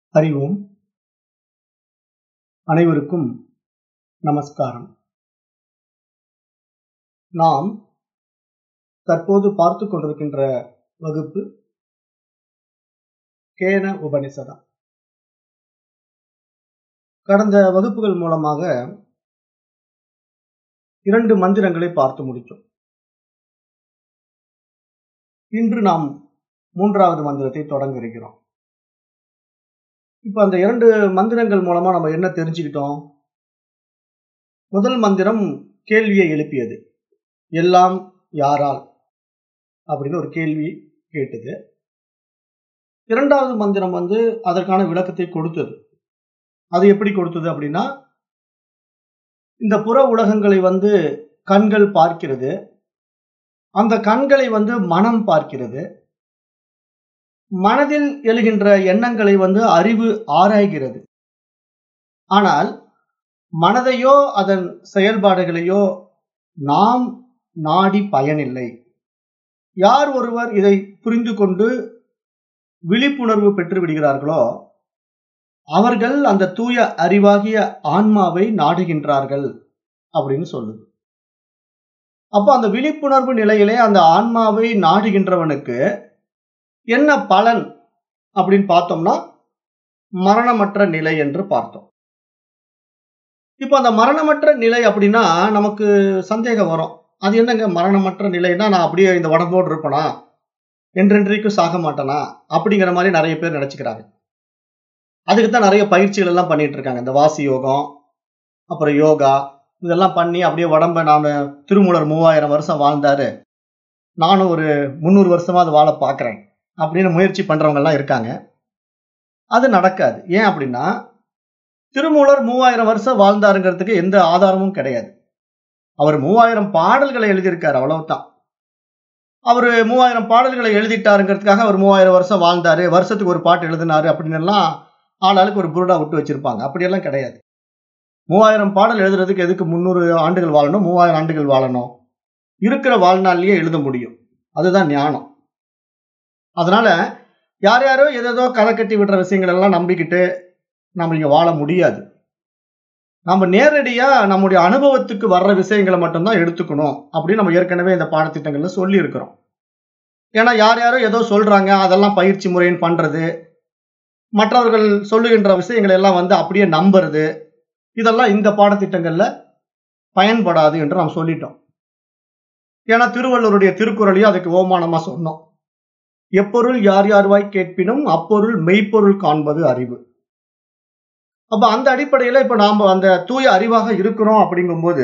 அறிவோம் அனைவருக்கும் நமஸ்காரம் நாம் தற்போது பார்த்து கொண்டிருக்கின்ற வகுப்பு கேன உபனிஷதம் கடந்த வகுப்புகள் மூலமாக இரண்டு மந்திரங்களை பார்த்து முடித்தோம் இன்று நாம் மூன்றாவது மந்திரத்தை தொடங்க இருக்கிறோம் இப்ப அந்த இரண்டு மந்திரங்கள் மூலமா நம்ம என்ன தெரிஞ்சுக்கிட்டோம் முதல் மந்திரம் கேள்வியை எழுப்பியது எல்லாம் யாரால் அப்படின்னு ஒரு கேள்வி கேட்டது இரண்டாவது மந்திரம் வந்து அதற்கான விளக்கத்தை கொடுத்தது அது எப்படி கொடுத்தது அப்படின்னா இந்த புற உலகங்களை வந்து கண்கள் பார்க்கிறது அந்த கண்களை வந்து மனம் பார்க்கிறது மனதில் எழுகின்ற எண்ணங்களை வந்து அறிவு ஆராய்கிறது ஆனால் மனதையோ அதன் செயல்பாடுகளையோ நாம் நாடி பயனில்லை யார் ஒருவர் இதை புரிந்து கொண்டு விழிப்புணர்வு பெற்று விடுகிறார்களோ அவர்கள் அந்த தூய அறிவாகிய ஆன்மாவை நாடுகின்றார்கள் அப்படின்னு சொல்லுது அப்போ அந்த விழிப்புணர்வு நிலையிலே அந்த ஆன்மாவை நாடுகின்றவனுக்கு என்ன பலன் அப்படின்னு பார்த்தோம்னா மரணமற்ற நிலை என்று பார்த்தோம் இப்போ அந்த மரணமற்ற நிலை அப்படின்னா நமக்கு சந்தேகம் வரும் அது என்னங்க மரணமற்ற நிலைன்னா நான் அப்படியே இந்த உடம்போடு இருப்பேனா என்றென்றைக்கும் சாக மாட்டேனா அப்படிங்கிற மாதிரி நிறைய பேர் நினைச்சுக்கிறாங்க அதுக்கு தான் நிறைய பயிற்சிகள் எல்லாம் பண்ணிட்டு இருக்காங்க இந்த வாசி யோகம் அப்புறம் யோகா இதெல்லாம் பண்ணி அப்படியே உடம்ப நான் திருமூலர் மூவாயிரம் வருஷம் வாழ்ந்தாரு நானும் ஒரு முந்நூறு வருஷமா அது வாழ பார்க்குறேன் அப்படின்னு முயற்சி பண்றவங்க எல்லாம் இருக்காங்க அது நடக்காது ஏன் அப்படின்னா திருமூலர் மூவாயிரம் வருஷம் வாழ்ந்தாருங்கிறதுக்கு எந்த ஆதாரமும் கிடையாது அவர் மூவாயிரம் பாடல்களை எழுதியிருக்காரு அவ்வளவுதான் அவர் மூவாயிரம் பாடல்களை எழுதிட்டாருங்கிறதுக்காக அவர் மூவாயிரம் வருஷம் வாழ்ந்தாரு வருஷத்துக்கு ஒரு பாட்டு எழுதினாரு அப்படின்னு எல்லாம் ஆளாளுக்கு ஒரு புருடா விட்டு வச்சிருப்பாங்க அப்படியெல்லாம் கிடையாது மூவாயிரம் பாடல் எழுதுறதுக்கு எதுக்கு முந்நூறு ஆண்டுகள் வாழணும் மூவாயிரம் ஆண்டுகள் வாழணும் இருக்கிற வாழ்நாள்லயே எழுத முடியும் அதுதான் ஞானம் அதனால யார் யாரோ ஏதேதோ கதை கட்டி விடுற விஷயங்கள் எல்லாம் நம்பிக்கிட்டு நம்ம இங்க வாழ முடியாது நம்ம நேரடியா நம்முடைய அனுபவத்துக்கு வர்ற விஷயங்களை மட்டும்தான் எடுத்துக்கணும் அப்படின்னு நம்ம ஏற்கனவே இந்த பாடத்திட்டங்கள்ல சொல்லி இருக்கிறோம் ஏன்னா யார் யாரோ ஏதோ சொல்றாங்க அதெல்லாம் பயிற்சி முறைன்னு பண்றது மற்றவர்கள் சொல்லுகின்ற விஷயங்களை எல்லாம் வந்து அப்படியே நம்புறது இதெல்லாம் இந்த பாடத்திட்டங்கள்ல பயன்படாது என்று நாம் சொல்லிட்டோம் ஏன்னா திருவள்ளுவருடைய திருக்குறளையும் அதுக்கு ஓமானமா சொன்னோம் எப்பொருள் யார் யார்வாய் கேட்பினும் அப்பொருள் மெய்ப்பொருள் காண்பது அறிவு அப்ப அந்த அடிப்படையில இப்ப நாம அந்த தூய அறிவாக இருக்கிறோம் அப்படிங்கும்போது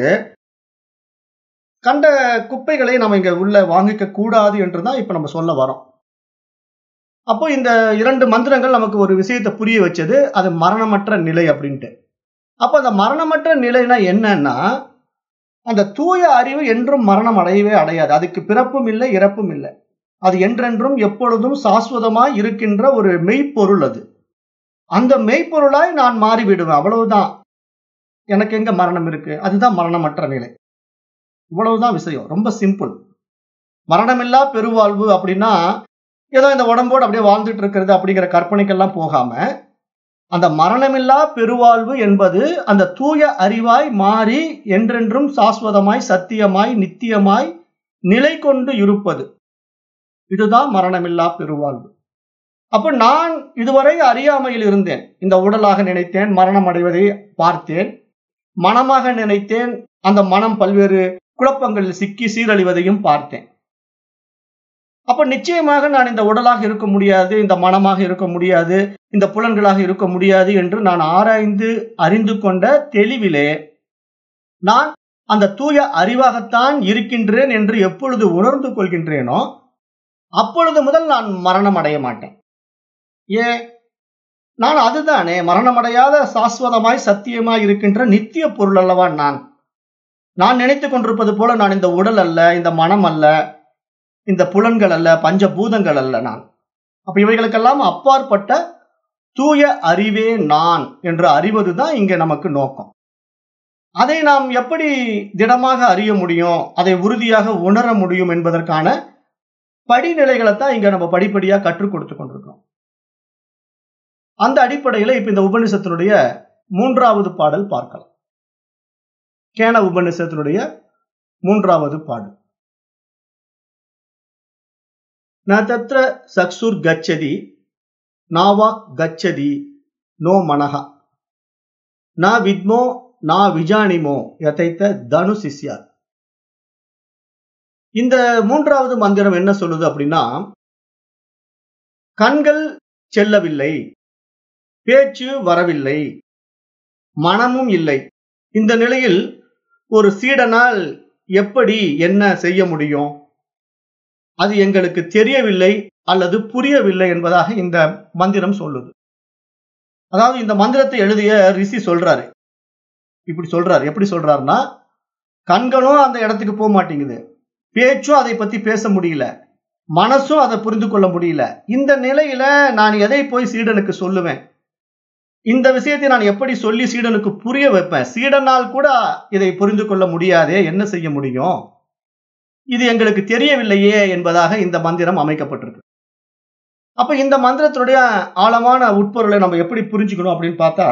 கண்ட குப்பைகளை நம்ம இங்க உள்ள வாங்கிக்க கூடாது என்றுதான் இப்ப நம்ம சொல்ல வரோம் அப்போ இந்த இரண்டு மந்திரங்கள் நமக்கு ஒரு விஷயத்தை புரிய வச்சது அது மரணமற்ற நிலை அப்படின்ட்டு அப்ப அந்த மரணமற்ற நிலைனா என்னன்னா அந்த தூய அறிவு என்றும் மரணம் அடையவே அடையாது அதுக்கு பிறப்பும் இல்லை இறப்பும் இல்லை அது என்றென்றும் எப்பொழுதும் சாஸ்வதமாய் இருக்கின்ற ஒரு மெய்ப்பொருள் அது அந்த மெய்ப்பொருளாய் நான் மாறிவிடுவேன் அவ்வளவுதான் எனக்கு எங்க மரணம் இருக்கு அதுதான் மரணமற்ற நிலை இவ்வளவுதான் விஷயம் ரொம்ப சிம்பிள் மரணமில்லா பெருவாழ்வு அப்படின்னா ஏதோ இந்த உடம்போடு அப்படியே வாழ்ந்துட்டு இருக்கிறது அப்படிங்கிற கற்பனைக்கெல்லாம் போகாம அந்த மரணமில்லா பெருவாழ்வு என்பது அந்த தூய அறிவாய் மாறி என்றென்றும் சாஸ்வதமாய் சத்தியமாய் நித்தியமாய் நிலை கொண்டு இருப்பது இதுதான் மரணமில்லா பெருவாழ்வு அப்ப நான் இதுவரை அறியாமையில் இருந்தேன் இந்த உடலாக நினைத்தேன் மரணம் அடைவதை பார்த்தேன் மனமாக நினைத்தேன் அந்த மனம் பல்வேறு குழப்பங்களில் சிக்கி சீரழிவதையும் பார்த்தேன் அப்ப நிச்சயமாக நான் இந்த உடலாக இருக்க முடியாது இந்த மனமாக இருக்க முடியாது இந்த புலன்களாக இருக்க முடியாது என்று நான் ஆராய்ந்து அறிந்து கொண்ட தெளிவிலே நான் அந்த தூய அறிவாகத்தான் இருக்கின்றேன் என்று எப்பொழுது உணர்ந்து கொள்கின்றேனோ அப்பொழுது முதல் நான் மரணம் அடைய மாட்டேன் ஏன் நான் அதுதானே மரணமடையாத சாஸ்வதமாய் சத்தியமாய் இருக்கின்ற நித்திய பொருள் அல்லவா நான் நான் நினைத்து கொண்டிருப்பது போல நான் இந்த உடல் அல்ல இந்த மனம் அல்ல இந்த புலன்கள் அல்ல பஞ்சபூதங்கள் அல்ல நான் அப்ப இவைகளுக்கெல்லாம் அப்பாற்பட்ட தூய அறிவே நான் என்று அறிவதுதான் இங்க நமக்கு நோக்கம் அதை நாம் எப்படி திடமாக அறிய முடியும் அதை உறுதியாக உணர முடியும் என்பதற்கான படிநிலைகளை தான் இங்க நம்ம படிப்படியா கற்றுக் கொடுத்து கொண்டிருக்கோம் அந்த அடிப்படையில இப்ப இந்த உபனிஷத்தினுடைய மூன்றாவது பாடல் பார்க்கலாம் கேன உபனிஷத்தினுடைய மூன்றாவது பாடல் ந தத்ர சக்சுர் கச்சதி நாவாக் கச்சதி நோ மனஹா நா வித்மோ நா விஜானிமோ யதைத்த தனு சிஷ்யா இந்த மூன்றாவது மந்திரம் என்ன சொல்லுது அப்படின்னா கண்கள் செல்லவில்லை பேச்சு வரவில்லை மனமும் இல்லை இந்த நிலையில் ஒரு சீடனால் எப்படி என்ன செய்ய முடியும் அது எங்களுக்கு தெரியவில்லை அல்லது புரியவில்லை என்பதாக இந்த மந்திரம் சொல்லுது அதாவது இந்த மந்திரத்தை எழுதிய ரிஷி சொல்றாரு இப்படி சொல்றாரு எப்படி சொல்றாருன்னா கண்களும் அந்த இடத்துக்கு போக மாட்டேங்குது பேச்சும் அதை பத்தி பேச முடியல மனசும் அதை புரிந்து கொள்ள முடியல இந்த நிலையில நான் எதை போய் சீடனுக்கு சொல்லுவேன் இந்த விஷயத்தை நான் எப்படி சொல்லி சீடனுக்கு புரிய வைப்பேன் சீடனால் கூட இதை புரிந்து கொள்ள முடியாதே என்ன செய்ய முடியும் இது எங்களுக்கு தெரியவில்லையே என்பதாக இந்த மந்திரம் அமைக்கப்பட்டிருக்கு அப்ப இந்த மந்திரத்தினுடைய ஆழமான உட்பொருளை நம்ம எப்படி புரிஞ்சுக்கணும் அப்படின்னு பார்த்தா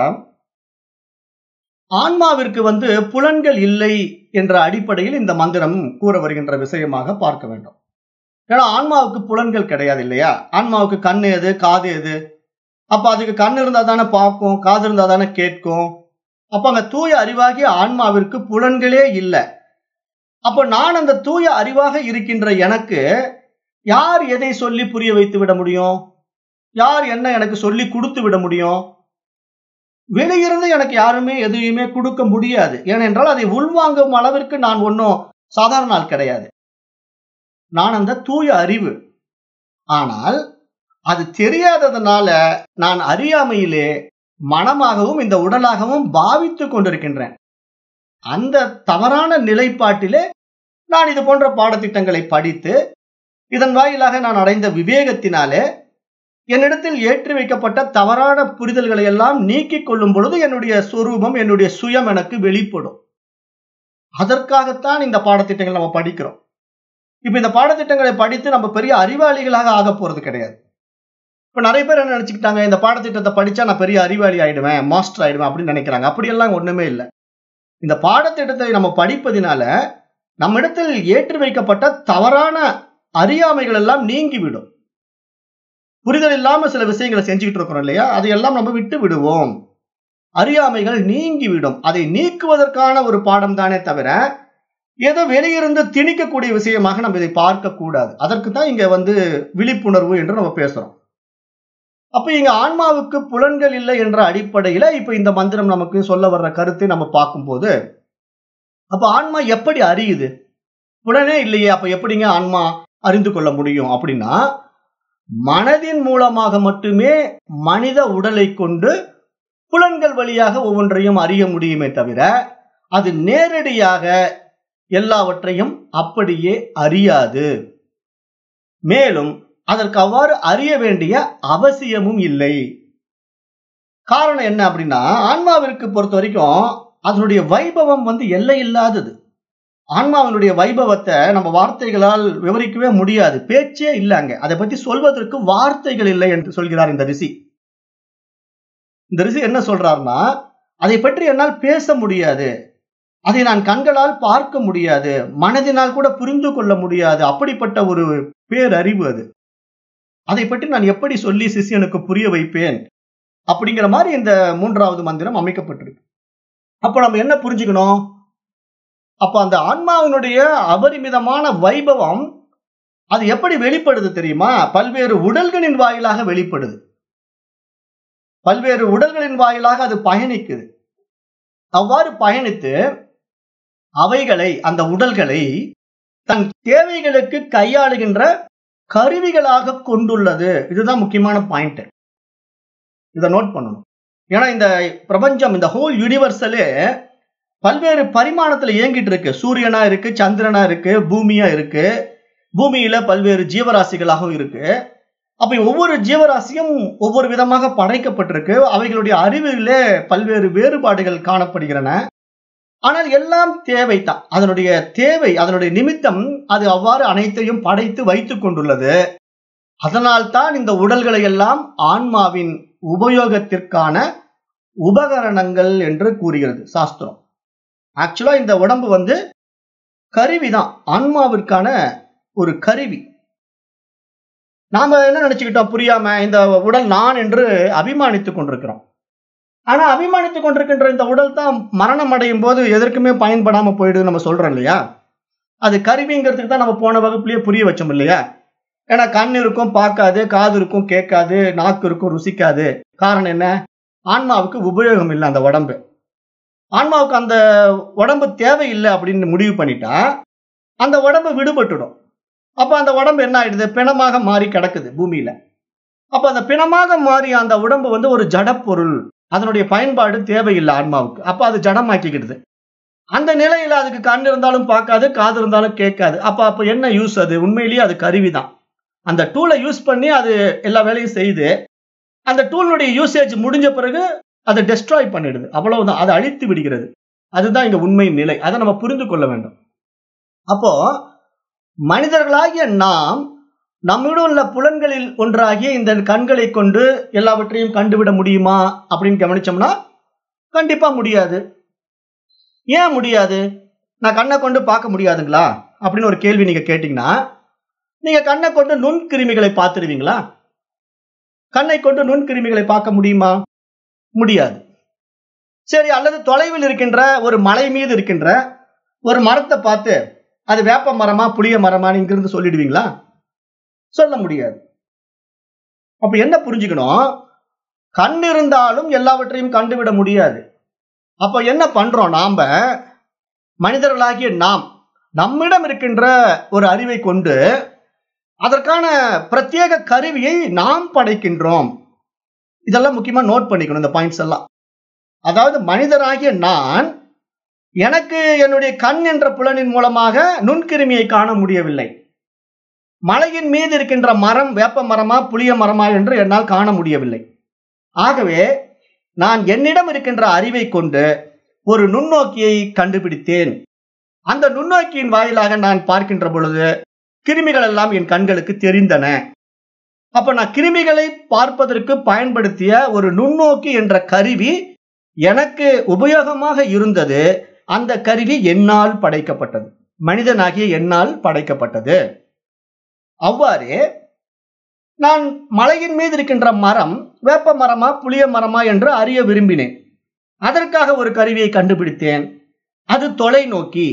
ஆன்மாவிற்கு வந்து புலன்கள் இல்லை என்ற அடிப்படையில் இந்த மந்திரம் கூற வருகின்ற விஷயமாக பார்க்க வேண்டும் ஏன்னா ஆன்மாவுக்கு புலன்கள் கிடையாது இல்லையா ஆன்மாவுக்கு கண் எது காது எது அப்ப அதுக்கு கண் இருந்தா தானே பார்க்கும் காது இருந்தா தானே கேட்கும் அப்ப அங்க தூய அறிவாகிய ஆன்மாவிற்கு புலன்களே இல்லை அப்போ நான் அந்த தூய அறிவாக இருக்கின்ற எனக்கு யார் எதை சொல்லி புரிய வைத்து விட முடியும் யார் என்ன எனக்கு சொல்லி கொடுத்து விட முடியும் வெளியிருந்து எனக்கு யாருமே எதையுமே கொடுக்க முடியாது ஏனென்றால் அதை உள்வாங்கும் அளவிற்கு நான் ஒன்றும் சாதாரண ஆள் கிடையாது நான் அந்த தூய அறிவு ஆனால் அது தெரியாததுனால நான் அறியாமையிலே மனமாகவும் இந்த உடலாகவும் பாவித்து கொண்டிருக்கின்றேன் அந்த தவறான நிலைப்பாட்டிலே நான் இது போன்ற பாடத்திட்டங்களை படித்து இதன் வாயிலாக நான் அடைந்த விவேகத்தினாலே என்னிடத்தில் ஏற்றி வைக்கப்பட்ட தவறான புரிதல்களை எல்லாம் நீக்கிக் கொள்ளும் பொழுது என்னுடைய சொரூபம் என்னுடைய சுயம் எனக்கு வெளிப்படும் அதற்காகத்தான் இந்த பாடத்திட்டங்கள் நம்ம படிக்கிறோம் இப்ப இந்த பாடத்திட்டங்களை படித்து நம்ம பெரிய அறிவாளிகளாக ஆக போறது கிடையாது இப்ப நிறைய பேர் என்ன நினைச்சுக்கிட்டாங்க இந்த பாடத்திட்டத்தை படிச்சா நான் பெரிய அறிவாளி ஆயிடுவேன் மாஸ்டர் ஆயிடுவேன் அப்படின்னு நினைக்கிறாங்க அப்படியெல்லாம் ஒண்ணுமே இல்லை இந்த பாடத்திட்டத்தை நம்ம படிப்பதினால நம்மிடத்தில் ஏற்றி வைக்கப்பட்ட தவறான அறியாமைகள் எல்லாம் நீங்கிவிடும் புரிதல் இல்லாம சில விஷயங்களை செஞ்சுக்கிட்டு இருக்கிறோம் இல்லையா அதையெல்லாம் நம்ம விட்டு விடுவோம் அறியாமைகள் நீங்கிவிடும் அதை நீக்குவதற்கான ஒரு பாடம் தானே தவிர ஏதோ வெளியிருந்து திணிக்கக்கூடிய விஷயமாக நம்ம இதை பார்க்க கூடாது அதற்கு தான் இங்க வந்து விழிப்புணர்வு என்று நம்ம பேசுறோம் அப்ப இங்க ஆன்மாவுக்கு புலன்கள் இல்லை என்ற அடிப்படையில இப்ப இந்த மந்திரம் நமக்கு சொல்ல வர்ற கருத்தை நம்ம பார்க்கும்போது அப்ப ஆன்மா எப்படி அறியுது புலனே இல்லையே அப்ப எப்படிங்க ஆன்மா அறிந்து கொள்ள முடியும் அப்படின்னா மனதின் மூலமாக மட்டுமே மனித உடலை கொண்டு புலன்கள் வழியாக ஒவ்வொன்றையும் அறிய முடியுமே தவிர அது நேரடியாக எல்லாவற்றையும் அப்படியே அறியாது மேலும் அதற்கு அவ்வாறு அறிய வேண்டிய அவசியமும் இல்லை காரணம் என்ன அப்படின்னா ஆன்மாவிற்கு பொறுத்த வரைக்கும் அதனுடைய வைபவம் வந்து எல்லை இல்லாதது ஆன்மாவினுடைய வைபவத்தை நம்ம வார்த்தைகளால் விவரிக்கவே முடியாது பேச்சே இல்லைங்க அதை பத்தி சொல்வதற்கு வார்த்தைகள் இல்லை என்று சொல்கிறார் இந்த ரிஷி இந்த ரிஷி என்ன சொல்றாருன்னா அதை பற்றி என்னால் பேச முடியாது அதை நான் கண்களால் பார்க்க முடியாது மனதினால் கூட புரிந்து கொள்ள முடியாது அப்படிப்பட்ட ஒரு பேரறிவு அது அதை பற்றி நான் எப்படி சொல்லி சிஷியனுக்கு புரிய வைப்பேன் அப்படிங்கிற மாதிரி இந்த மூன்றாவது மந்திரம் அமைக்கப்பட்டிருக்கு அப்ப நம்ம என்ன புரிஞ்சுக்கணும் அப்ப அந்த ஆன்மாவினுடைய அபரிமிதமான வைபவம் அது எப்படி வெளிப்படுது தெரியுமா பல்வேறு உடல்களின் வாயிலாக வெளிப்படுது பல்வேறு உடல்களின் வாயிலாக அது பயணிக்குது அவ்வாறு பயணித்து அவைகளை அந்த உடல்களை தன் தேவைகளுக்கு கையாளுகின்ற கருவிகளாக கொண்டுள்ளது இதுதான் முக்கியமான பாயிண்ட் இதை நோட் பண்ணணும் ஏன்னா இந்த பிரபஞ்சம் இந்த ஹோல் யூனிவர்சலே பல்வேறு பரிமாணத்துல இயங்கிட்டு இருக்கு சூரியனா இருக்கு சந்திரனா இருக்கு பூமியா இருக்கு பூமியில பல்வேறு ஜீவராசிகளாகவும் இருக்கு அப்ப ஒவ்வொரு ஜீவராசியும் ஒவ்வொரு விதமாக படைக்கப்பட்டிருக்கு அவைகளுடைய அறிவிலே பல்வேறு வேறுபாடுகள் காணப்படுகிறன ஆனால் எல்லாம் தேவைதான் அதனுடைய தேவை அதனுடைய நிமித்தம் அது அவ்வாறு அனைத்தையும் படைத்து வைத்துக் கொண்டுள்ளது அதனால் தான் இந்த உடல்களை எல்லாம் ஆன்மாவின் உபயோகத்திற்கான உபகரணங்கள் என்று கூறுகிறது சாஸ்திரம் ஆக்சுவலா இந்த உடம்பு வந்து கருவிதான் ஆன்மாவிற்கான ஒரு கருவி நாம என்ன நினைச்சுக்கிட்டோம் புரியாம இந்த உடல் நான் என்று அபிமானித்துக் கொண்டிருக்கிறோம் ஆனா அபிமானித்துக் கொண்டிருக்கின்ற இந்த உடல் தான் மரணம் அடையும் போது எதற்குமே பயன்படாம போயிடுது நம்ம சொல்றோம் இல்லையா அது கருவிங்கிறதுக்கு தான் நம்ம போன வகுப்புலயே புரிய வச்சோம் இல்லையா ஏன்னா கண் இருக்கும் பார்க்காது காது இருக்கும் கேட்காது நாக்கு இருக்கும் ருசிக்காது காரணம் என்ன ஆன்மாவுக்கு உபயோகம் இல்லை அந்த உடம்பு ஆன்மாவுக்கு அந்த உடம்பு தேவையில்லை அப்படின்னு முடிவு பண்ணிட்டா அந்த உடம்பு விடுபட்டுடும் அப்ப அந்த உடம்பு என்ன ஆயிடுது பிணமாக மாறி கிடக்குது பூமியில அப்ப அந்த பிணமாக மாறி அந்த உடம்பு வந்து ஒரு ஜடப்பொருள் அதனுடைய பயன்பாடு தேவையில்லை ஆன்மாவுக்கு அப்ப அது ஜடமாக்கிக்கிடுது அந்த நிலையில அதுக்கு கண் இருந்தாலும் பார்க்காது காது இருந்தாலும் கேட்காது அப்ப அப்ப என்ன யூஸ் அது உண்மையிலேயே அது கருவிதான் அந்த டூலை யூஸ் பண்ணி அது எல்லா வேலையும் செய்து அந்த டூலுடைய யூசேஜ் முடிஞ்ச பிறகு அதை டெஸ்ட்ராய் பண்ணிடுது அவ்வளவுதான் அதை அழித்து விடுகிறது அதுதான் இங்க உண்மை நிலை அதை நம்ம புரிந்து கொள்ள வேண்டும் அப்போ மனிதர்களாகிய நாம் நம்மிடம் உள்ள புலன்களில் ஒன்றாகிய இந்த கண்களை கொண்டு எல்லாவற்றையும் கண்டுவிட முடியுமா அப்படின்னு கவனிச்சோம்னா கண்டிப்பா முடியாது ஏன் முடியாது நான் கண்ணை கொண்டு பார்க்க முடியாதுங்களா அப்படின்னு ஒரு கேள்வி நீங்க கேட்டீங்கன்னா நீங்க கண்ணை கொண்டு நுண்கிருமிகளை பார்த்துடுவீங்களா கண்ணை கொண்டு நுண்கிருமிகளை பார்க்க முடியுமா முடியாது சரி அல்லது தொலைவில் இருக்கின்ற ஒரு மலை மீது இருக்கின்ற ஒரு மரத்தை பார்த்து அது வேப்ப மரமா புளிய மரமான்னு இங்கிருந்து சொல்லிடுவீங்களா சொல்ல முடியாது அப்ப என்ன புரிஞ்சுக்கணும் கண் இருந்தாலும் எல்லாவற்றையும் கண்டுவிட முடியாது அப்ப என்ன பண்றோம் நாம மனிதர்களாகிய நாம் நம்மிடம் இருக்கின்ற ஒரு அறிவை கொண்டு அதற்கான பிரத்யேக கருவியை நாம் படைக்கின்றோம் இதெல்லாம் முக்கியமா நோட் பண்ணிக்கணும் இந்த பாயிண்ட்ஸ் எல்லாம் அதாவது மனிதராகிய நான் எனக்கு என்னுடைய கண் என்ற புலனின் மூலமாக நுண்கிருமியை காண முடியவில்லை மலையின் மீது இருக்கின்ற மரம் வேப்ப மரமா புளிய மரமா என்று என்னால் காண முடியவில்லை ஆகவே நான் என்னிடம் இருக்கின்ற அறிவை கொண்டு ஒரு நுண்ணோக்கியை கண்டுபிடித்தேன் அந்த நுண்ணோக்கியின் வாயிலாக நான் பார்க்கின்ற பொழுது கிருமிகள் எல்லாம் என் கண்களுக்கு தெரிந்தன அப்ப நான் கிருமிகளை பார்ப்பதற்கு பயன்படுத்திய ஒரு நுண்ணோக்கி என்ற கருவி எனக்கு உபயோகமாக இருந்தது அந்த கருவி என்னால் படைக்கப்பட்டது மனிதனாகிய என்னால் படைக்கப்பட்டது அவ்வாறே நான் மலையின் மீது இருக்கின்ற மரம் வேப்ப மரமா புளிய மரமா என்று அறிய விரும்பினேன் அதற்காக ஒரு கருவியை கண்டுபிடித்தேன் அது தொலைநோக்கி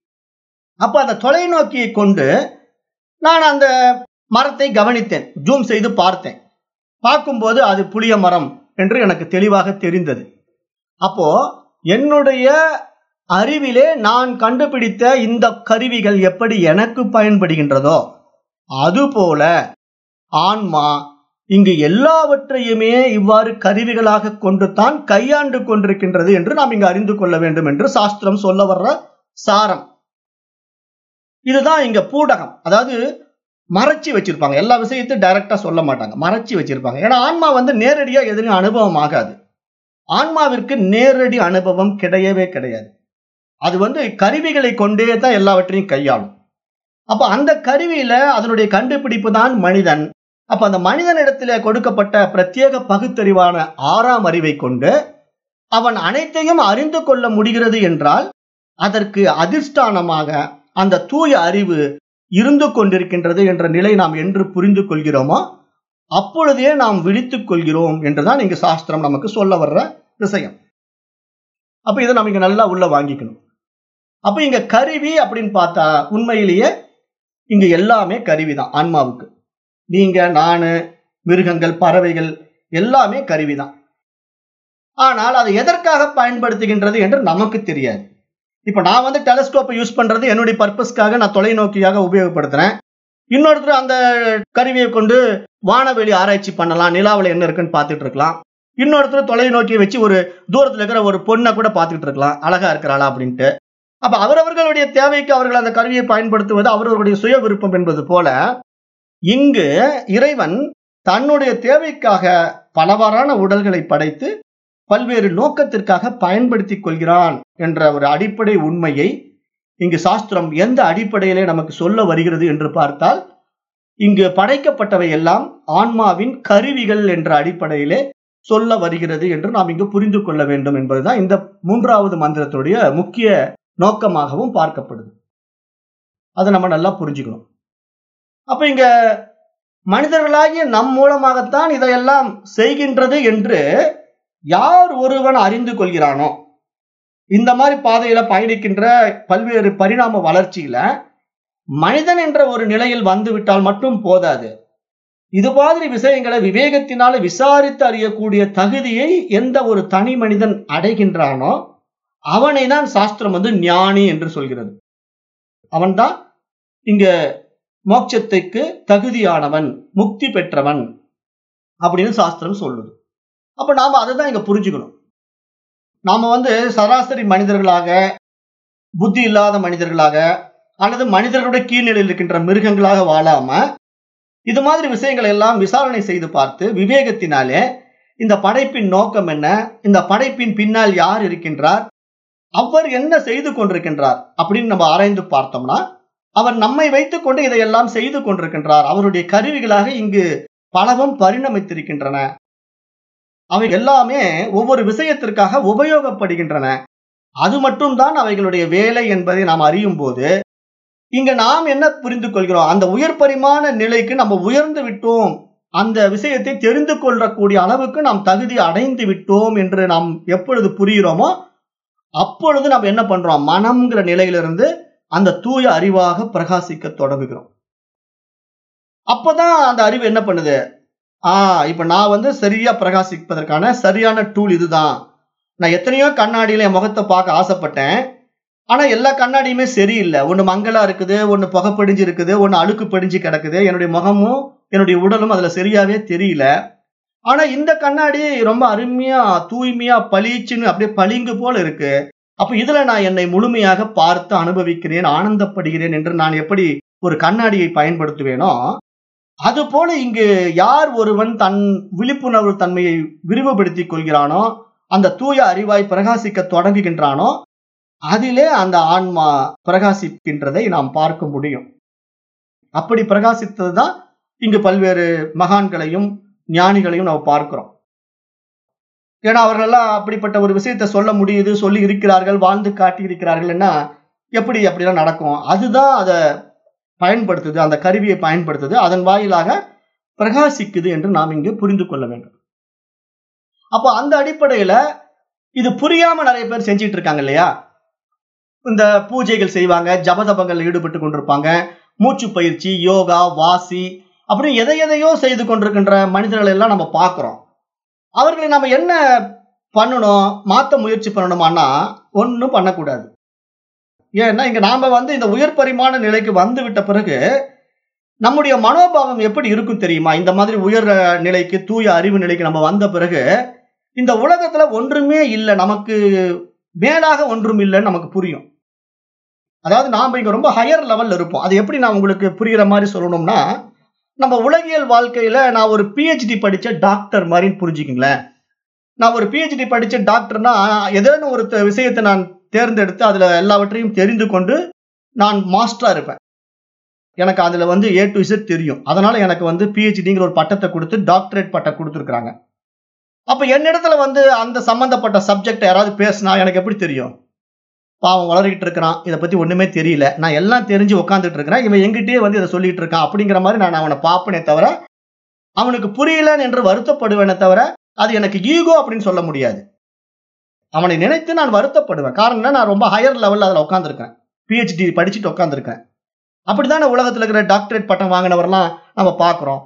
அப்ப அந்த தொலைநோக்கியை கொண்டு நான் அந்த மரத்தை கவனித்தேன் ஜூம் செய்து பார்த்தேன் பார்க்கும்போது அது புளிய மரம் என்று எனக்கு தெளிவாக தெரிந்தது அப்போ என்னுடைய அறிவிலே நான் கண்டுபிடித்த இந்த கருவிகள் எப்படி எனக்கு பயன்படுகின்றதோ அதுபோல ஆன்மா இங்கு எல்லாவற்றையுமே இவ்வாறு கருவிகளாக கொண்டு தான் கையாண்டு கொண்டிருக்கின்றது என்று நாம் இங்கு அறிந்து கொள்ள வேண்டும் என்று சாஸ்திரம் சொல்ல வர்ற சாரம் இதுதான் இங்க பூடகம் அதாவது மறைச்சி வச்சிருப்பாங்க எல்லா விஷயத்தையும் டைரக்டா சொல்ல மாட்டாங்க மறைச்சி வச்சிருப்பாங்க ஏன்னா ஆன்மா வந்து நேரடியா எதுவும் அனுபவம் ஆகாது ஆன்மாவிற்கு நேரடி அனுபவம் கிடையவே கிடையாது அது வந்து கருவிகளை கொண்டே தான் எல்லாவற்றையும் கையாளும் அப்ப அந்த கருவியில அதனுடைய கண்டுபிடிப்பு தான் மனிதன் அப்ப அந்த மனிதனிடத்திலே கொடுக்கப்பட்ட பிரத்யேக பகுத்தறிவான ஆறாம் அறிவை கொண்டு அவன் அனைத்தையும் அறிந்து கொள்ள முடிகிறது என்றால் அதற்கு அதிர்ஷ்டானமாக அந்த தூய அறிவு இருந்து கொண்டிருக்கின்றது என்ற நிலை நாம் என்று புரிந்து கொள்கிறோமோ அப்பொழுதே நாம் விழித்துக் கொள்கிறோம் என்றுதான் இங்கு சாஸ்திரம் நமக்கு சொல்ல வர்ற விஷயம் அப்ப இதை நம்ம இங்க நல்லா உள்ள வாங்கிக்கணும் அப்ப இங்க கருவி அப்படின்னு பார்த்தா உண்மையிலேயே இங்க எல்லாமே கருவிதான் ஆன்மாவுக்கு நீங்க நானு மிருகங்கள் பறவைகள் எல்லாமே கருவிதான் ஆனால் அதை எதற்காக பயன்படுத்துகின்றது என்று நமக்கு தெரியாது இப்ப நான் வந்து டெலஸ்கோப்பை யூஸ் பண்றது என்னுடைய பர்பஸ்க்காக நான் தொலைநோக்கியாக உபயோகப்படுத்துறேன் இன்னொருத்தர் அந்த கருவியை கொண்டு வானவெளி ஆராய்ச்சி பண்ணலாம் நிலாவில் என்ன இருக்குன்னு பார்த்துட்டு இருக்கலாம் இன்னொருத்தர் தொலைநோக்கியை வச்சு ஒரு தூரத்துல இருக்கிற ஒரு பொண்ணை கூட பார்த்துட்டு இருக்கலாம் அழகா இருக்கிறாளா அப்படின்ட்டு அப்ப அவரவர்களுடைய தேவைக்கு அவர்கள் அந்த கருவியை பயன்படுத்துவது அவரவர்களுடைய சுய விருப்பம் என்பது போல இங்கு இறைவன் தன்னுடைய தேவைக்காக பலவாறான உடல்களை படைத்து பல்வேறு நோக்கத்திற்காக பயன்படுத்திக் கொள்கிறான் என்ற ஒரு அடிப்படை உண்மையை இங்கு சாஸ்திரம் எந்த அடிப்படையிலே நமக்கு சொல்ல வருகிறது என்று பார்த்தால் இங்கு படைக்கப்பட்டவை எல்லாம் ஆன்மாவின் கருவிகள் என்ற அடிப்படையிலே சொல்ல வருகிறது என்று நாம் இங்கு புரிந்து கொள்ள வேண்டும் என்பதுதான் இந்த மூன்றாவது மந்திரத்துடைய முக்கிய நோக்கமாகவும் பார்க்கப்படுது அதை நம்ம நல்லா புரிஞ்சுக்கணும் அப்ப இங்க மனிதர்களாகிய நம் மூலமாகத்தான் இதையெல்லாம் செய்கின்றது என்று யார் ஒருவன் அறிந்து கொள்கிறானோ இந்த மாதிரி பாதையில பயணிக்கின்ற பல்வேறு பரிணாம வளர்ச்சியில மனிதன் என்ற ஒரு நிலையில் வந்து விட்டால் மட்டும் போதாது இது மாதிரி விஷயங்களை விவேகத்தினால விசாரித்து அறியக்கூடிய தகுதியை எந்த ஒரு தனி மனிதன் அடைகின்றானோ அவனை தான் சாஸ்திரம் வந்து ஞானி என்று சொல்கிறது அவன்தான் இங்க மோட்சத்துக்கு தகுதியானவன் முக்தி பெற்றவன் அப்படின்னு சாஸ்திரம் சொல்லுது அப்ப நாம அதை தான் இங்க புரிஞ்சுக்கணும் நாம வந்து சராசரி மனிதர்களாக புத்தி இல்லாத மனிதர்களாக அல்லது மனிதர்களுடைய கீழ்நிலையில் இருக்கின்ற மிருகங்களாக வாழாம இது மாதிரி விஷயங்களை எல்லாம் விசாரணை செய்து பார்த்து விவேகத்தினாலே இந்த படைப்பின் நோக்கம் என்ன இந்த படைப்பின் பின்னால் யார் இருக்கின்றார் அவர் என்ன செய்து கொண்டிருக்கின்றார் அப்படின்னு நம்ம ஆராய்ந்து பார்த்தோம்னா அவர் நம்மை வைத்துக் கொண்டு இதையெல்லாம் செய்து கொண்டிருக்கின்றார் அவருடைய கருவிகளாக இங்கு பலவும் பரிணமித்திருக்கின்றன அவை எல்லாமே ஒவ்வொரு விஷயத்திற்காக உபயோகப்படுகின்றன அது மட்டும்தான் அவைகளுடைய வேலை என்பதை நாம் அறியும் போது இங்க நாம் என்ன புரிந்து கொள்கிறோம் அந்த உயர் பரிமாண நிலைக்கு நம்ம உயர்ந்து விட்டோம் அந்த விஷயத்தை தெரிந்து கொள்ளக்கூடிய அளவுக்கு நாம் தகுதி அடைந்து விட்டோம் என்று நாம் எப்பொழுது புரிகிறோமோ அப்பொழுது நம்ம என்ன பண்றோம் மனம்ங்கிற நிலையிலிருந்து அந்த தூய அறிவாக பிரகாசிக்க தொடங்குகிறோம் அப்பதான் அந்த அறிவு என்ன பண்ணுது ஆஹ் இப்ப நான் வந்து சரியா பிரகாசிப்பதற்கான சரியான டூல் இதுதான் நான் எத்தனையோ கண்ணாடியில என் முகத்தை பார்க்க ஆசைப்பட்டேன் ஆனா எல்லா கண்ணாடியுமே சரியில்லை ஒண்ணு மங்களா இருக்குது ஒண்ணு புகை படிஞ்சு இருக்குது ஒண்ணு அழுக்கு படிஞ்சு கிடக்குது என்னுடைய முகமும் என்னுடைய உடலும் அதுல சரியாவே தெரியல ஆனா இந்த கண்ணாடி ரொம்ப அருமையா தூய்மையா பளிச்சுன்னு அப்படியே பளிங்கு போல இருக்கு அப்ப இதுல நான் என்னை முழுமையாக பார்த்து அனுபவிக்கிறேன் ஆனந்தப்படுகிறேன் என்று நான் எப்படி ஒரு கண்ணாடியை பயன்படுத்துவேனோ அது போல இங்கு யார் ஒருவன் தன் விழிப்புணர்வு தன்மையை விரிவுபடுத்திக் கொள்கிறானோ அந்த தூய அறிவாய் பிரகாசிக்க தொடங்குகின்றானோ அதிலே அந்த ஆன்மா பிரகாசிக்கின்றதை நாம் பார்க்க முடியும் அப்படி பிரகாசித்ததுதான் இங்கு பல்வேறு மகான்களையும் ஞானிகளையும் நம்ம பார்க்கிறோம் ஏன்னா அவர்களெல்லாம் அப்படிப்பட்ட ஒரு விஷயத்த சொல்ல முடியுது சொல்லி இருக்கிறார்கள் வாழ்ந்து காட்டி இருக்கிறார்கள்னா எப்படி அப்படிலாம் நடக்கும் அதுதான் அதை பயன்படுத்துது அந்த கருவியை பயன்படுத்துது அதன் வாயிலாக பிரகாசிக்குது என்று நாம் இங்கு புரிந்து கொள்ள வேண்டும் அப்போ அந்த அடிப்படையில இது புரியாம நிறைய பேர் செஞ்சிட்டு இருக்காங்க இல்லையா இந்த பூஜைகள் செய்வாங்க ஜபதபங்கள் ஈடுபட்டு கொண்டிருப்பாங்க மூச்சு பயிற்சி யோகா வாசி அப்படி எதை எதையோ செய்து கொண்டிருக்கின்ற மனிதர்கள் எல்லாம் நம்ம பார்க்கிறோம் அவர்களை நம்ம என்ன பண்ணணும் மாத்த முயற்சி பண்ணணுமானா ஒன்றும் பண்ணக்கூடாது ஏன்னா இங்க நாம வந்து இந்த உயர் பரிமாண நிலைக்கு வந்து விட்ட பிறகு நம்முடைய மனோபாவம் எப்படி இருக்கும் தெரியுமா இந்த மாதிரி உயர் நிலைக்கு தூய அறிவு நிலைக்கு நம்ம வந்த பிறகு இந்த உலகத்துல ஒன்றுமே இல்லை நமக்கு மேலாக ஒன்றும் இல்லைன்னு நமக்கு புரியும் அதாவது நாம இங்க ரொம்ப ஹையர் லெவல்ல இருப்போம் அது எப்படி நான் உங்களுக்கு புரியுற மாதிரி சொல்லணும்னா நம்ம உலகியல் வாழ்க்கையில நான் ஒரு பிஹெச்டி படிச்ச டாக்டர் மாதிரின்னு புரிஞ்சுக்கிங்களேன் நான் ஒரு பிஹெச்டி படிச்ச டாக்டர்னா ஏதேனும் ஒரு விஷயத்தை நான் தேர்ந்தெடுத்து அதுல எல்லாவற்றையும் தெரிந்து கொண்டு நான் மாஸ்டரா இருப்பேன் எனக்கு அதுல வந்து ஏ டு இசட் தெரியும் அதனால எனக்கு வந்து பிஹெச்டிங்கிற ஒரு பட்டத்தை கொடுத்து டாக்டரேட் பட்டம் கொடுத்துருக்காங்க அப்ப என்னிடத்துல வந்து அந்த சம்பந்தப்பட்ட சப்ஜெக்ட் யாராவது பேசினா எனக்கு எப்படி தெரியும் பாவம் வளர்கிட்டு இருக்கிறான் இதை பத்தி ஒண்ணுமே தெரியல நான் எல்லாம் தெரிஞ்சு உட்காந்துட்டு இருக்கிறேன் இவன் எங்கிட்டயே வந்து இதை சொல்லிட்டு இருக்கான் அப்படிங்கிற மாதிரி நான் அவனை பார்ப்பனே தவிர அவனுக்கு புரியலன்னு என்று வருத்தப்படுவேனே தவிர அது எனக்கு ஈகோ அப்படின்னு சொல்ல முடியாது அவனை நினைத்து நான் வருத்தப்படுவேன் காரணம் நான் ரொம்ப ஹையர் லெவல்ல அதில் உட்காந்துருக்கேன் பிஹெச்டி படிச்சுட்டு உட்காந்துருக்கேன் அப்படித்தானே உலகத்தில் இருக்கிற டாக்டரேட் பட்டம் வாங்கினவரெல்லாம் நம்ம பார்க்குறோம்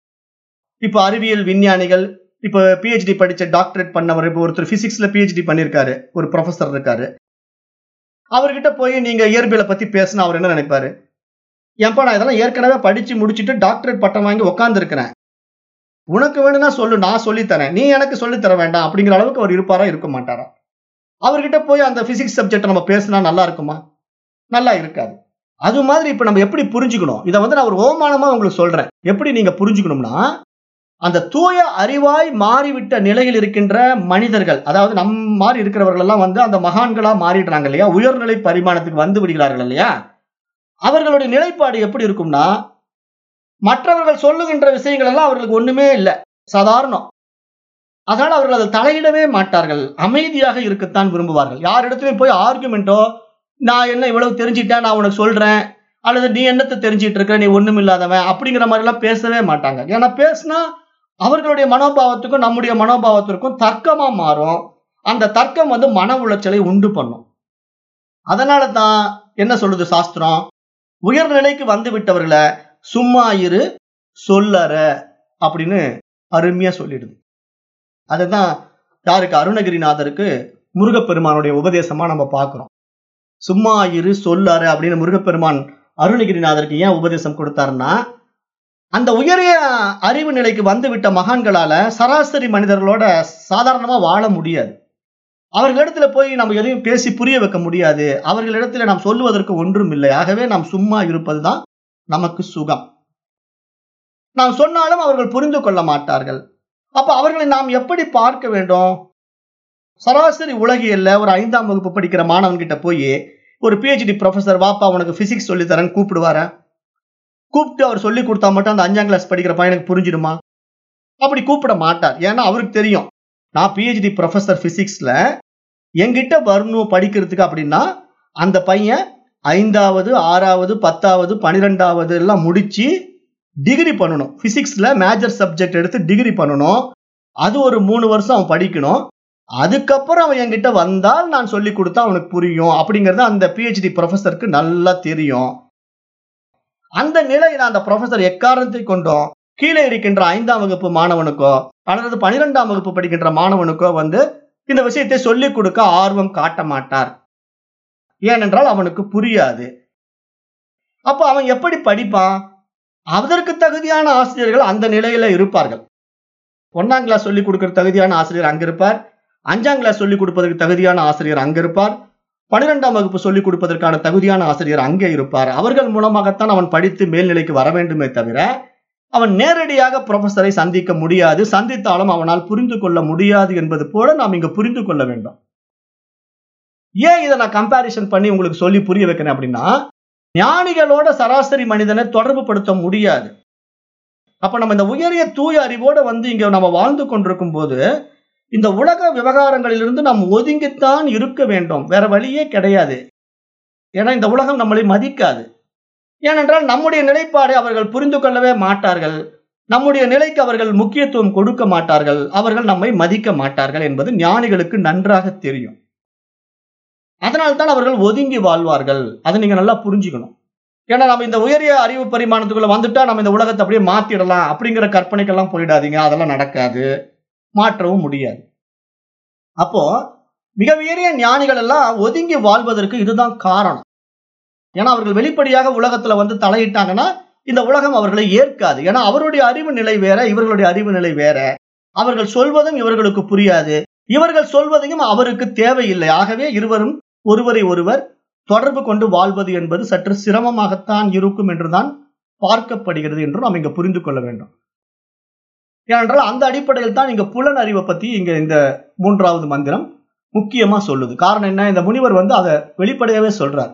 இப்போ அறிவியல் விஞ்ஞானிகள் இப்போ பிஹெச்டி படிச்ச டாக்டரேட் பண்ணவர் இப்போ ஒருத்தர் பிசிக்ஸ்ல பிஹெச்டி பண்ணியிருக்காரு ஒரு ப்ரொஃபஸர் இருக்காரு அவர்கிட்ட போய் நீங்க இயற்பியலை பத்தி பேசினா அவர் என்ன நினைப்பாரு ஏன்பா நான் இதெல்லாம் ஏற்கனவே படிச்சு முடிச்சுட்டு டாக்டரேட் பட்டம் வாங்கி உட்காந்துருக்கிறேன் உனக்கு வேணும்னா சொல்லு நான் சொல்லித்தரேன் நீ எனக்கு சொல்லித்தர வேண்டாம் அப்படிங்கிற அளவுக்கு அவர் இருப்பாரா இருக்க மாட்டாரா அவர்கிட்ட போய் அந்த பிசிக்ஸ் சப்ஜெக்ட் நம்ம பேசினா நல்லா இருக்குமா நல்லா இருக்காது அது மாதிரி இப்ப நம்ம எப்படி புரிஞ்சுக்கணும் இதை வந்து நான் ஒரு ஓமானமா உங்களுக்கு சொல்றேன் எப்படி நீங்க புரிஞ்சுக்கணும்னா அந்த தூய அறிவாய் மாறிவிட்ட நிலையில் இருக்கின்ற மனிதர்கள் அதாவது நம் மாதிரி இருக்கிறவர்கள் எல்லாம் வந்து அந்த மகான்களா மாறிடுறாங்க இல்லையா உயர்நிலை பரிமாணத்துக்கு வந்து விடுகிறார்கள் இல்லையா அவர்களுடைய நிலைப்பாடு எப்படி இருக்கும்னா மற்றவர்கள் சொல்லுகின்ற விஷயங்கள் எல்லாம் அவர்களுக்கு ஒண்ணுமே இல்லை சாதாரணம் அதனால அவர்கள் அதில் தலையிடவே மாட்டார்கள் அமைதியாக இருக்கத்தான் விரும்புவார்கள் யாரிடத்துலயும் போய் ஆர்குமெண்ட்டோ நான் என்ன இவ்வளவு தெரிஞ்சிட்டேன் நான் உனக்கு சொல்றேன் அல்லது நீ என்னத்தை தெரிஞ்சிட்டு இருக்க நீ ஒண்ணும் இல்லாதவன் அப்படிங்கிற மாதிரி எல்லாம் பேசவே மாட்டாங்க ஏன்னா பேசினா அவர்களுடைய மனோபாவத்துக்கும் நம்முடைய மனோபாவத்திற்கும் தர்க்கமா மாறும் அந்த தர்க்கம் வந்து மன உளைச்சலை உண்டு பண்ணும் அதனால தான் என்ன சொல்லுது சாஸ்திரம் உயர்நிலைக்கு வந்து விட்டவர்களை சும்மா இரு சொல்லற அப்படின்னு அருமையா சொல்லிடுது அதுதான் யாருக்கு அருணகிரிநாதருக்கு முருகப்பெருமானுடைய உபதேசமா நம்ம பார்க்கிறோம் சும்மா இரு சொல்லற அப்படின்னு முருகப்பெருமான் அருணகிரிநாதருக்கு ஏன் உபதேசம் கொடுத்தாருன்னா அந்த உயரிய அறிவு நிலைக்கு வந்து விட்ட மகான்களால சராசரி மனிதர்களோட சாதாரணமா வாழ முடியாது அவர்களிடத்துல போய் நம்ம எதையும் பேசி புரிய வைக்க முடியாது அவர்களிடத்துல நாம் சொல்லுவதற்கு ஒன்றும் இல்லை ஆகவே நாம் சும்மா இருப்பதுதான் நமக்கு சுகம் நாம் சொன்னாலும் அவர்கள் புரிந்து கொள்ள மாட்டார்கள் அப்ப அவர்களை நாம் எப்படி பார்க்க வேண்டும் சராசரி உலகியல்ல ஒரு ஐந்தாம் வகுப்பு படிக்கிற மாணவன் கிட்ட போய் ஒரு பிஹெச்டி ப்ரொஃபசர் வாப்பா உனக்கு பிசிக்ஸ் சொல்லி தரேன்னு கூப்பிடுவார கூப்பிட்டு அவர் சொல்லி கொடுத்தா மட்டும் அந்த அஞ்சாம் கிளாஸ் படிக்கிற பையனுக்கு புரிஞ்சிடுமா அப்படி கூப்பிட மாட்டார் ஏன்னா அவருக்கு தெரியும் நான் பிஹெச்டி ப்ரொஃபசர் பிசிக்ஸ்ல என்கிட்ட வரணும் படிக்கிறதுக்கு அப்படின்னா அந்த பையன் ஐந்தாவது ஆறாவது பத்தாவது பன்னிரெண்டாவது எல்லாம் முடிச்சு டிகிரி பண்ணணும் பிசிக்ஸ்ல மேஜர் சப்ஜெக்ட் எடுத்து டிகிரி பண்ணணும் அது ஒரு மூணு வருஷம் அவன் படிக்கணும் அதுக்கப்புறம் அவன் என்கிட்ட வந்தால் நான் சொல்லி கொடுத்தா அவனுக்கு புரியும் அப்படிங்கிறது அந்த பிஹெச்டி ப்ரொஃபஸருக்கு நல்லா தெரியும் அந்த நிலையில அந்த ப்ரொஃபசர் எக்காரணத்தை கொண்டும் கீழே இருக்கின்ற ஐந்தாம் வகுப்பு மாணவனுக்கோ அல்லது பனிரெண்டாம் வகுப்பு படிக்கின்ற மாணவனுக்கோ வந்து இந்த விஷயத்தை சொல்லிக் கொடுக்க ஆர்வம் காட்ட மாட்டார் ஏனென்றால் அவனுக்கு புரியாது அப்ப அவன் எப்படி படிப்பான் அதற்கு தகுதியான ஆசிரியர்கள் அந்த நிலையில இருப்பார்கள் ஒன்னாம் கிளாஸ் சொல்லிக் கொடுக்கிற தகுதியான ஆசிரியர் அங்க இருப்பார் அஞ்சாம் கிளாஸ் சொல்லிக் கொடுப்பதற்கு தகுதியான ஆசிரியர் அங்க இருப்பார் பனிரெண்டாம் வகுப்பு சொல்லிக் கொடுப்பதற்கான தகுதியான ஆசிரியர் அங்கே இருப்பார் அவர்கள் மூலமாகத்தான் அவன் படித்து மேல்நிலைக்கு வர வேண்டுமே தவிர அவன் நேரடியாக ப்ரொஃபஸரை சந்திக்க முடியாது சந்தித்தாலும் அவனால் புரிந்து கொள்ள முடியாது என்பது போல நாம் இங்க புரிந்து கொள்ள வேண்டும் ஏன் இதை நான் கம்பாரிசன் பண்ணி உங்களுக்கு சொல்லி புரிய வைக்கிறேன் அப்படின்னா ஞானிகளோட சராசரி மனிதனை தொடர்பு படுத்த முடியாது அப்ப நம்ம இந்த உயரிய தூய அறிவோட வந்து இங்க நம்ம வாழ்ந்து கொண்டிருக்கும் போது இந்த உலக விவகாரங்களிலிருந்து நாம் ஒதுங்கித்தான் இருக்க வேண்டும் வேற வழியே கிடையாது ஏன்னா இந்த உலகம் நம்மளை மதிக்காது ஏனென்றால் நம்முடைய நிலைப்பாடை அவர்கள் புரிந்து கொள்ளவே மாட்டார்கள் நம்முடைய நிலைக்கு அவர்கள் முக்கியத்துவம் கொடுக்க மாட்டார்கள் அவர்கள் நம்மை மதிக்க மாட்டார்கள் என்பது ஞானிகளுக்கு நன்றாக தெரியும் அதனால்தான் அவர்கள் ஒதுங்கி வாழ்வார்கள் அதை நீங்க நல்லா புரிஞ்சுக்கணும் ஏன்னா நம்ம இந்த உயரிய அறிவு பரிமாணத்துக்குள்ள வந்துட்டா நம்ம இந்த உலகத்தை அப்படியே மாத்திடலாம் அப்படிங்கிற கற்பனைக்கெல்லாம் போயிடாதீங்க அதெல்லாம் நடக்காது மாற்றவும் முடியாது அப்போ மிக உயரிய ஞானிகள் எல்லாம் ஒதுங்கி வாழ்வதற்கு இதுதான் காரணம் ஏன்னா அவர்கள் வெளிப்படையாக உலகத்துல வந்து தலையிட்டாங்கன்னா இந்த உலகம் அவர்களை ஏற்காது ஏன்னா அவருடைய அறிவு நிலை வேற இவர்களுடைய அறிவு நிலை வேற அவர்கள் சொல்வதும் இவர்களுக்கு புரியாது இவர்கள் சொல்வதையும் அவருக்கு தேவையில்லை ஆகவே இருவரும் ஒருவரை ஒருவர் தொடர்பு கொண்டு வாழ்வது என்பது சற்று சிரமமாகத்தான் இருக்கும் என்றுதான் பார்க்கப்படுகிறது என்றும் நாம் இங்க புரிந்து கொள்ள வேண்டும் ஏனென்றால் அந்த அடிப்படையில் தான் இங்க புலன் அறிவை பத்தி இங்க இந்த மூன்றாவது மந்திரம் முக்கியமா சொல்லுது காரணம் என்ன இந்த முனிவர் வந்து அதை வெளிப்படையாவே சொல்றார்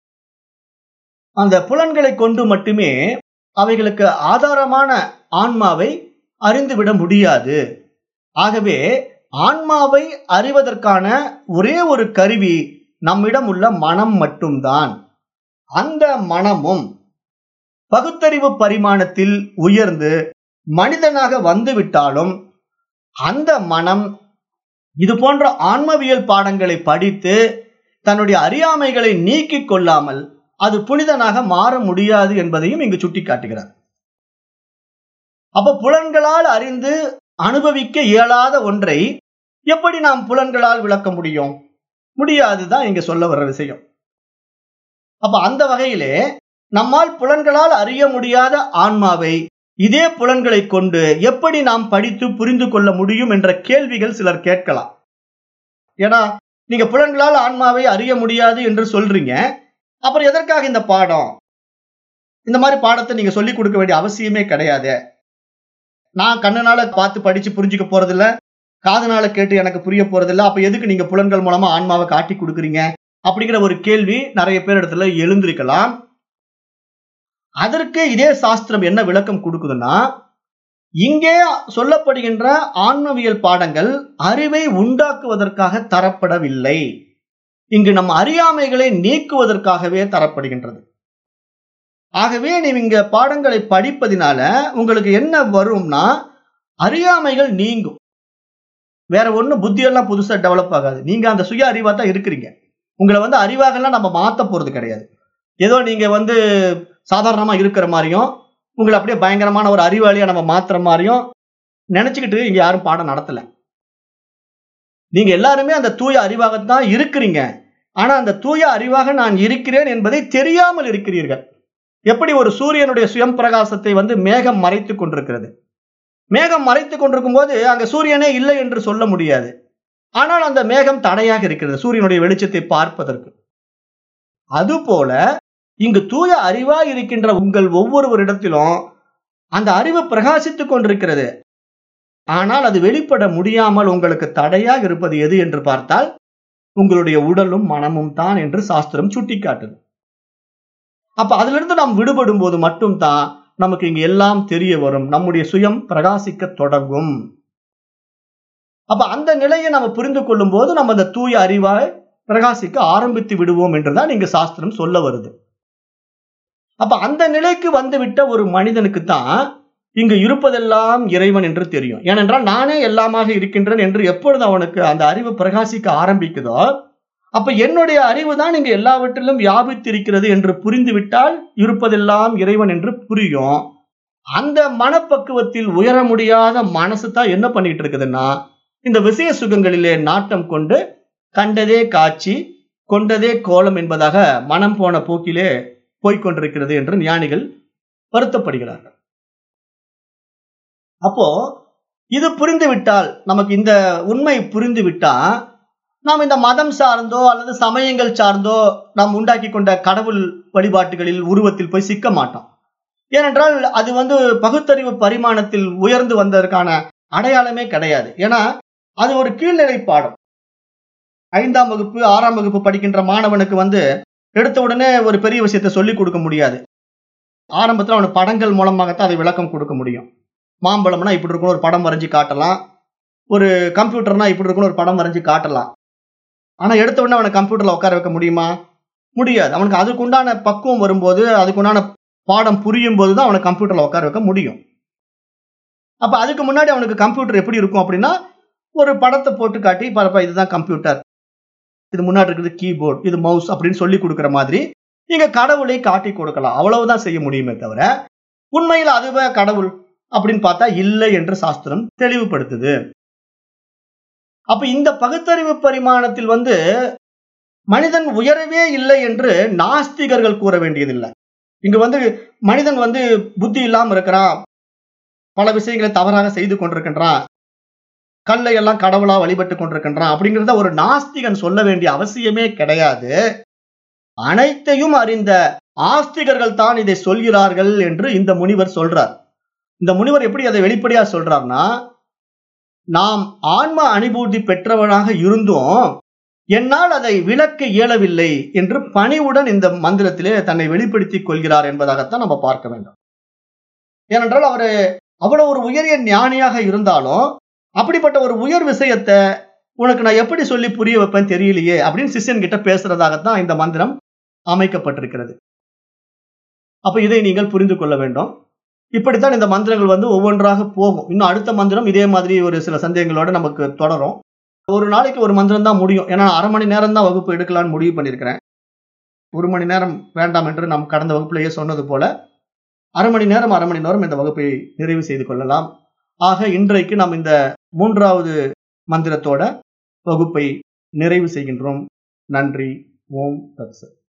அந்த புலன்களை கொண்டு மட்டுமே அவைகளுக்கு ஆதாரமான ஆன்மாவை அறிந்துவிட முடியாது ஆகவே ஆன்மாவை அறிவதற்கான ஒரே ஒரு கருவி நம்மிடம் உள்ள மனம் மட்டும்தான் அந்த மனமும் பகுத்தறிவு பரிமாணத்தில் உயர்ந்து மனிதனாக வந்துவிட்டாலும் அந்த மனம் இது போன்ற ஆன்மவியல் பாடங்களை படித்து தன்னுடைய அறியாமைகளை நீக்கிக் கொள்ளாமல் அது புனிதனாக மாற முடியாது என்பதையும் இங்கு சுட்டிக்காட்டுகிறார் அப்ப புலன்களால் அறிந்து அனுபவிக்க இயலாத ஒன்றை எப்படி நாம் புலன்களால் விளக்க முடியும் முடியாதுதான் இங்க சொல்ல வர்ற விஷயம் அப்ப அந்த வகையிலே நம்மால் புலன்களால் அறிய முடியாத ஆன்மாவை இதே புலன்களை கொண்டு எப்படி நாம் படித்து புரிந்து கொள்ள முடியும் என்ற கேள்விகள் சிலர் கேட்கலாம் ஏன்னா நீங்க புலன்களால் ஆன்மாவை அறிய முடியாது என்று சொல்றீங்க அப்புறம் எதற்காக இந்த பாடம் இந்த மாதிரி பாடத்தை நீங்க சொல்லி கொடுக்க வேண்டிய அவசியமே கிடையாது நான் கண்ணனால பார்த்து படிச்சு புரிஞ்சுக்க போறதில்ல காதனால கேட்டு எனக்கு புரிய போறதில்ல அப்ப எதுக்கு நீங்க புலன்கள் மூலமா ஆன்மாவை காட்டி கொடுக்குறீங்க அப்படிங்கிற ஒரு கேள்வி நிறைய பேர் இடத்துல எழுந்திருக்கலாம் அதற்கு இதே சாஸ்திரம் என்ன விளக்கம் கொடுக்குதுன்னா இங்கே சொல்லப்படுகின்ற ஆன்மவியல் பாடங்கள் அறிவை உண்டாக்குவதற்காக தரப்படவில்லை இங்கு நம் அறியாமைகளை நீக்குவதற்காகவே தரப்படுகின்றது ஆகவே நீங்க இங்க பாடங்களை படிப்பதினால உங்களுக்கு என்ன வரும்னா அறியாமைகள் நீங்கும் வேற ஒண்ணும் புத்தியெல்லாம் புதுசா டெவலப் ஆகாது நீங்க அந்த சுய அறிவா தான் இருக்கிறீங்க உங்களை வந்து அறிவாகலாம் நம்ம மாத்த போறது கிடையாது ஏதோ நீங்க வந்து சாதாரணமா இருக்கிற மாதிரியும் உங்களை அப்படியே பயங்கரமான ஒரு அறிவாளியா நம்ம மாத்துற மாதிரியும் நினைச்சுக்கிட்டு இங்க யாரும் பாடம் நடத்தல நீங்க எல்லாருமே அந்த தூய அறிவாகத்தான் இருக்கிறீங்க ஆனா அந்த தூய அறிவாக நான் இருக்கிறேன் என்பதை தெரியாமல் இருக்கிறீர்கள் எப்படி ஒரு சூரியனுடைய சுயம் பிரகாசத்தை வந்து மேகம் மறைத்து கொண்டிருக்கிறது மேகம் மறைத்து கொண்டிருக்கும் போது அங்க சூரியனே இல்லை என்று சொல்ல முடியாது ஆனால் அந்த மேகம் தடையாக இருக்கிறது சூரியனுடைய வெளிச்சத்தை பார்ப்பதற்கு அதுபோல இங்கு தூய அறிவா இருக்கின்ற உங்கள் ஒவ்வொருவரிடத்திலும் அந்த அறிவு பிரகாசித்துக் கொண்டிருக்கிறது ஆனால் அது வெளிப்பட முடியாமல் உங்களுக்கு தடையாக இருப்பது எது என்று பார்த்தால் உங்களுடைய உடலும் மனமும் தான் என்று சாஸ்திரம் சுட்டிக்காட்டுது அப்ப அதுல இருந்து நாம் விடுபடும் போது மட்டும்தான் நமக்கு இங்க எல்லாம் தெரிய வரும் நம்முடைய சுயம் பிரகாசிக்க தொடங்கும் அப்ப அந்த நிலையை நம்ம புரிந்து கொள்ளும் போது நம்ம அந்த தூய அறிவாய் பிரகாசிக்க ஆரம்பித்து விடுவோம் என்றுதான் இங்க சாஸ்திரம் சொல்ல வருது அப்ப அந்த நிலைக்கு வந்துவிட்ட ஒரு மனிதனுக்கு தான் இங்கு இருப்பதெல்லாம் இறைவன் என்று தெரியும் ஏனென்றால் நானே எல்லாமாக இருக்கின்றேன் என்று எப்பொழுது அவனுக்கு அந்த அறிவு பிரகாசிக்க ஆரம்பிக்குதோ அப்ப என்னுடைய அறிவு தான் இங்கு எல்லாவற்றிலும் வியாபித்திருக்கிறது என்று புரிந்துவிட்டால் இருப்பதெல்லாம் இறைவன் என்று புரியும் அந்த மனப்பக்குவத்தில் உயர முடியாத மனசு தான் என்ன பண்ணிட்டு இருக்குதுன்னா இந்த விசய சுகங்களிலே நாட்டம் கொண்டு கண்டதே காட்சி கொண்டதே கோலம் என்பதாக மனம் போன போக்கிலே போய்கொண்டிருக்கிறது என்று ஞானிகள் வருத்தப்படுகிறார்கள் அப்போ இது புரிந்து விட்டால் நமக்கு இந்த உண்மை புரிந்து விட்டா நாம் இந்த மதம் சார்ந்தோ அல்லது சமயங்கள் சார்ந்தோ நாம் உண்டாக்கி கொண்ட கடவுள் வழிபாட்டுகளில் உருவத்தில் போய் சிக்க மாட்டோம் ஏனென்றால் அது வந்து பகுத்தறிவு பரிமாணத்தில் உயர்ந்து வந்ததற்கான அடையாளமே கிடையாது ஏன்னா அது ஒரு கீழ்நிலை பாடம் ஐந்தாம் வகுப்பு ஆறாம் வகுப்பு படிக்கின்ற மாணவனுக்கு வந்து எடுத்த உடனே ஒரு பெரிய விஷயத்தை சொல்லிக் கொடுக்க முடியாது ஆரம்பத்தில் அவனுக்கு படங்கள் மூலமாகத்தான் அதை விளக்கம் கொடுக்க முடியும் மாம்பழம்னா இப்படி இருக்கணும் ஒரு படம் வரைஞ்சி காட்டலாம் ஒரு கம்ப்யூட்டர்னா இப்படி இருக்கணும் ஒரு படம் வரைஞ்சி காட்டலாம் ஆனா எடுத்த உடனே அவனை கம்ப்யூட்டர்ல உட்கார வைக்க முடியுமா முடியாது அவனுக்கு அதுக்குண்டான பக்குவம் வரும்போது அதுக்குண்டான பாடம் புரியும் போது தான் அவனை கம்ப்யூட்டர்ல உட்கார வைக்க முடியும் அப்ப அதுக்கு முன்னாடி அவனுக்கு கம்ப்யூட்டர் எப்படி இருக்கும் அப்படின்னா ஒரு படத்தை போட்டு காட்டி பாருப்பா இதுதான் கம்ப்யூட்டர் இது முன்னாடி இருக்குது கீபோர்ட் இது மவுஸ் அப்படின்னு சொல்லி கொடுக்குற மாதிரி இங்க கடவுளை காட்டி கொடுக்கலாம் அவ்வளவுதான் செய்ய முடியுமே தவிர உண்மையில் அதுவே கடவுள் அப்படின்னு பார்த்தா இல்லை என்று சாஸ்திரம் தெளிவுபடுத்துது அப்ப இந்த பகுத்தறிவு பரிமாணத்தில் வந்து மனிதன் உயரவே இல்லை என்று நாஸ்திகர்கள் கூற வேண்டியதில்லை இங்க வந்து மனிதன் வந்து புத்தி இல்லாம இருக்கிறான் பல விஷயங்களை தவறாக செய்து கொண்டிருக்கின்றான் கல்லை எல்லாம் கடவுளா வழிபட்டு கொண்டிருக்கின்றான் அப்படிங்கிறத ஒரு நாஸ்திகன் சொல்ல வேண்டிய அவசியமே கிடையாது அனைத்தையும் அறிந்த ஆஸ்திகர்கள் தான் இதை சொல்கிறார்கள் என்று இந்த முனிவர் சொல்றார் இந்த முனிவர் எப்படி அதை வெளிப்படையா சொல்றார்னா நாம் ஆன்ம அனுபூதி பெற்றவனாக இருந்தும் என்னால் அதை விளக்க இயலவில்லை என்று பணிவுடன் இந்த மந்திரத்திலே தன்னை வெளிப்படுத்திக் கொள்கிறார் என்பதாகத்தான் நம்ம பார்க்க வேண்டும் ஏனென்றால் அவர் அவ்வளவு ஒரு உயரிய ஞானியாக இருந்தாலும் அப்படிப்பட்ட ஒரு உயர் விஷயத்தை உனக்கு நான் எப்படி சொல்லி புரிய வைப்பேன் தெரியலையே அப்படின்னு சிஷ்யன் கிட்ட பேசுறதாகத்தான் இந்த மந்திரம் அமைக்கப்பட்டிருக்கிறது அப்ப இதை நீங்கள் புரிந்து கொள்ள வேண்டும் இப்படித்தான் இந்த மந்திரங்கள் வந்து ஒவ்வொன்றாக போகும் இன்னும் அடுத்த மந்திரம் இதே மாதிரி ஒரு சில சந்தேகங்களோட நமக்கு தொடரும் ஒரு நாளைக்கு ஒரு மந்திரம் தான் முடியும் ஏன்னா அரை மணி நேரம் தான் வகுப்பு எடுக்கலாம்னு முடிவு பண்ணியிருக்கிறேன் ஒரு மணி நேரம் வேண்டாம் என்று நாம் கடந்த வகுப்பிலேயே சொன்னது போல அரை மணி நேரம் அரை மணி நேரம் இந்த வகுப்பை நிறைவு செய்து கொள்ளலாம் ஆக இன்றைக்கு நாம் இந்த மூன்றாவது மந்திரத்தோட வகுப்பை நிறைவு செய்கின்றோம் நன்றி ஓம் தத்சத்